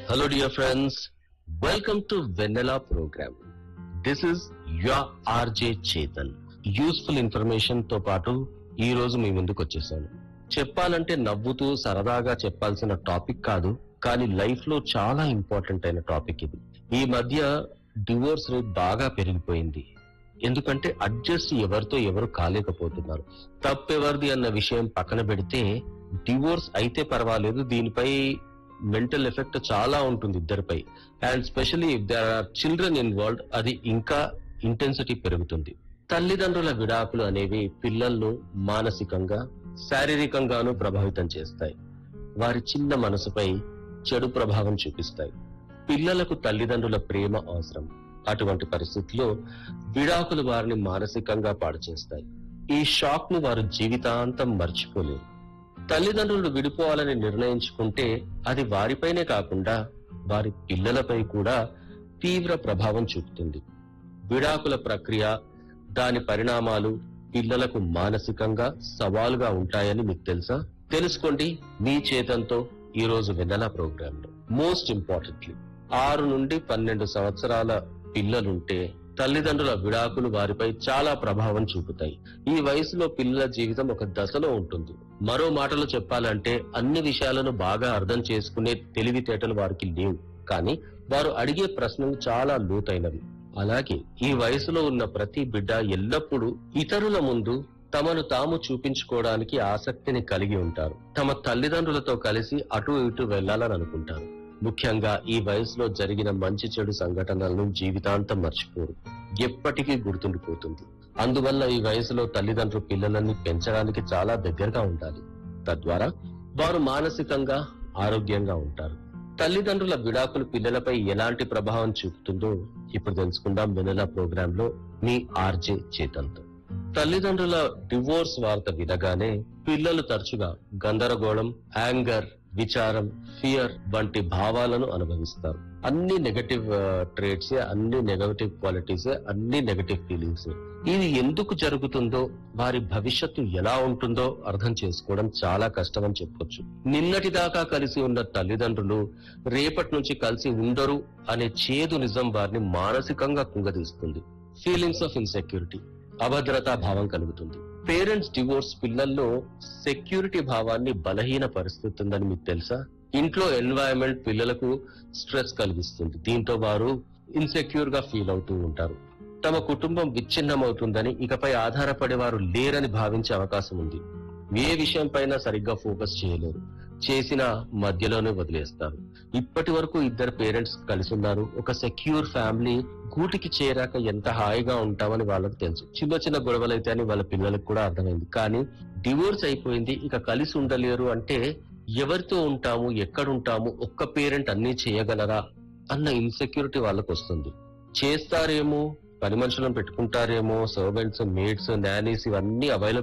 Hello, dear friends. Welcome to Vanilla program. This is your RJ Chetan. Useful information తో పాటు ఈ రోజు మీ ముందుకు వచ్చేసాను చెప్పాలంటే నవ్వుతూ సరదాగా చెప్పాల్సిన టాపిక్ కాదు కానీ లైఫ్ లో చాలా ఇంపార్టెంట్ అయిన టాపిక్ ఇది ఈ మధ్య డివోర్స్ రేట్ బాగా పెరిగిపోయింది ఎందుకంటే అడ్జస్ట్ ఎవరితో ఎవరు కాలేకపోతున్నారు తప్పెవరిది అన్న విషయం పక్కన పెడితే డివోర్స్ అయితే పర్వాలేదు దీనిపై మెంటల్ ఎఫెక్ట్ చాలా ఉంటుంది ఇద్దరిపై and specially if there are children involved అది ఇంకా ఇంటెన్సిటీ పెరుగుతుంది తల్లిదండ్రుల విడాకులు అనేవి పిల్లలను మానసికంగా శారీరకంగానూ ప్రభావితం చేస్తాయి వారి చిన్న మనసుపై చెడు ప్రభావం చూపిస్తాయి పిల్లలకు తల్లిదండ్రుల ప్రేమ అవసరం అటువంటి పరిస్థితుల్లో విడాకులు వారిని మానసికంగా పాడు చేస్తాయి ఈ షాక్ ను వారు జీవితాంతం మర్చిపోలేరు తల్లిదండ్రులు విడిపోవాలని నిర్ణయించుకుంటే అది వారిపైనే కాకుండా వారి పిల్లలపై కూడా తీవ్ర ప్రభావం చూపుతుంది విడాకుల ప్రక్రియ దాని పరిణామాలు పిల్లలకు మానసికంగా సవాలుగా ఉంటాయని మీకు తెలుసా తెలుసుకోండి మీ చేతంతో ఈ రోజు వెన్నెల ప్రోగ్రామ్ లో మోస్ట్ ఇంపార్టెంట్లీ ఆరు నుండి పన్నెండు సంవత్సరాల పిల్లలుంటే తల్లిదండ్రుల విడాకులు వారిపై చాలా ప్రభావం చూపుతాయి ఈ వయసులో పిల్లల జీవితం ఒక దశలో ఉంటుంది మరో మాటలో చెప్పాలంటే అన్ని విషయాలను బాగా అర్థం చేసుకునే తెలివితేటలు వారికి లేవు కానీ వారు అడిగే ప్రశ్నలు చాలా లోతైనవి అలాగే ఈ వయసులో ఉన్న ప్రతి బిడ్డ ఎల్లప్పుడూ ఇతరుల ముందు తమను తాము చూపించుకోవడానికి ఆసక్తిని కలిగి ఉంటారు తమ తల్లిదండ్రులతో కలిసి అటు ఇటు వెళ్లాలని అనుకుంటారు ముఖ్యంగా ఈ వయసులో జరిగిన మంచి చెడు సంఘటనలను జీవితాంతం మర్చిపోరు ఎప్పటికీ గుర్తుండిపోతుంది అందువల్ల ఈ వయసులో తల్లిదండ్రులు పిల్లలని పెంచడానికి చాలా దగ్గరగా ఉండాలి తద్వారా వారు మానసికంగా ఆరోగ్యంగా ఉంటారు తల్లిదండ్రుల విడాకులు పిల్లలపై ఎలాంటి ప్రభావం చూపుతుందో ఇప్పుడు తెలుసుకుందాం వెనెలా ప్రోగ్రామ్ లో మీ ఆర్జే చేతంతో తల్లిదండ్రుల డివోర్స్ వార్త వినగానే పిల్లలు తరచుగా గందరగోళం యాంగర్ విచారం ఫియర్ వంటి భావాలను అనుభవిస్తారు అన్ని నెగటివ్ ట్రేట్స్ అన్ని నెగటివ్ క్వాలిటీస్ అన్ని నెగటివ్ ఫీలింగ్స్ ఇది ఎందుకు జరుగుతుందో వారి భవిష్యత్తు ఎలా ఉంటుందో అర్థం చేసుకోవడం చాలా కష్టం అని చెప్పొచ్చు నిన్నటి దాకా కలిసి ఉన్న తల్లిదండ్రులు రేపటి నుంచి కలిసి ఉండరు అనే చేదు నిజం వారిని మానసికంగా కుంగదీస్తుంది ఫీలింగ్స్ ఆఫ్ ఇన్సెక్యూరిటీ అభద్రతా భావం కలుగుతుంది పేరెంట్స్ డివోర్స్ పిల్లల్లో సెక్యూరిటీ భావాన్ని బలహీన పరిస్థితుందని మీకు తెలుసా ఇంట్లో ఎన్వైరన్మెంట్ పిల్లలకు స్ట్రెస్ కలిగిస్తుంది దీంతో వారు ఇన్సెక్యూర్ గా ఫీల్ అవుతూ ఉంటారు తమ కుటుంబం విచ్ఛిన్నమవుతుందని ఇకపై ఆధారపడే వారు లేరని భావించే అవకాశం ఉంది ఏ విషయం పైన సరిగ్గా ఫోకస్ చేయలేరు చేసిన మధ్యలోనే వదిలేస్తారు ఇప్పటి వరకు ఇద్దరు పేరెంట్స్ కలిసి ఉన్నారు ఒక సెక్యూర్ ఫ్యామిలీ గూటికి చేరాక ఎంత హాయిగా ఉంటామని వాళ్ళకి తెలుసు చిన్న చిన్న గొడవలు అయితే అని వాళ్ళ పిల్లలకు కూడా అర్థమైంది కానీ డివోర్స్ అయిపోయింది ఇక కలిసి ఉండలేరు అంటే ఎవరితో ఉంటాము ఎక్కడుంటాము ఒక్క పేరెంట్ అన్ని చేయగలరా అన్న ఇన్సెక్యూరిటీ వాళ్ళకు వస్తుంది చేస్తారేమో పని మనుషులను పెట్టుకుంటారేమో సర్వెంట్స్ మేడ్స్ నానీస్ ఇవన్నీ అవైలబుల్